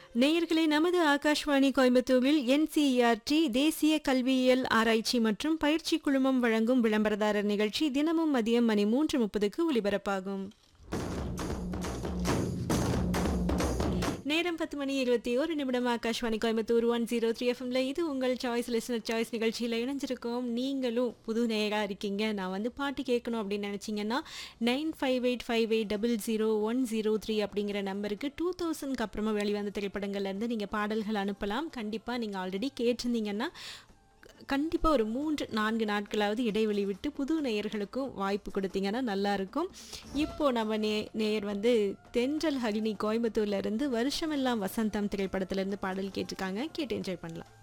நேயர்களே நமது ஆகாஷ்வாணி கோயம்புத்தூரில் என்சிஇஆர்டி தேசிய கல்வியியல் ஆராய்ச்சி மற்றும் பயிற்சி குழுமம் வழங்கும் விளம்பரதாரர் நிகழ்ச்சி தினமும் மதியம் மணி மூன்று முப்பதுக்கு ஒலிபரப்பாகும் நேரம் பத்து மணி இருபத்தி ஒரு நிமிடம் Akashvani Coimbatore one zero three எஃப்எம்ல இது உங்கள் சாய்ஸ் லிசனர் சாய்ஸ் நிகழ்ச்சியில் இணைஞ்சிருக்கோம் நீங்களும் புது நேயராக இருக்கீங்க நான் வந்து பாட்டு கேட்கணும் அப்படின்னு நினச்சிங்கன்னா nine five eight five eight double zero one zero three அப்படிங்கிற நம்பருக்கு டூ தௌசண்ட்க்கு அப்புறமா வெளிவந்த திரைப்படங்கள்லேருந்து நீங்கள் பாடல்கள் அனுப்பலாம் கண்டிப்பாக நீங்கள் ஆல்ரெடி கேட்டிருந்தீங்கன்னா கண்டிப்பாக ஒரு மூன்று நான்கு நாட்களாவது இடைவெளி விட்டு புது நேயர்களுக்கும் வாய்ப்பு கொடுத்தீங்கன்னா நல்லாயிருக்கும் இப்போது நம்ம நே நேயர் வந்து தென்றல் ஹரிணி கோயம்புத்தூர்ல இருந்து வருஷமெல்லாம் வசந்தம் திரைப்படத்திலேருந்து பாடல் கேட்டிருக்காங்க கேட்டு என்ஜாய் பண்ணலாம்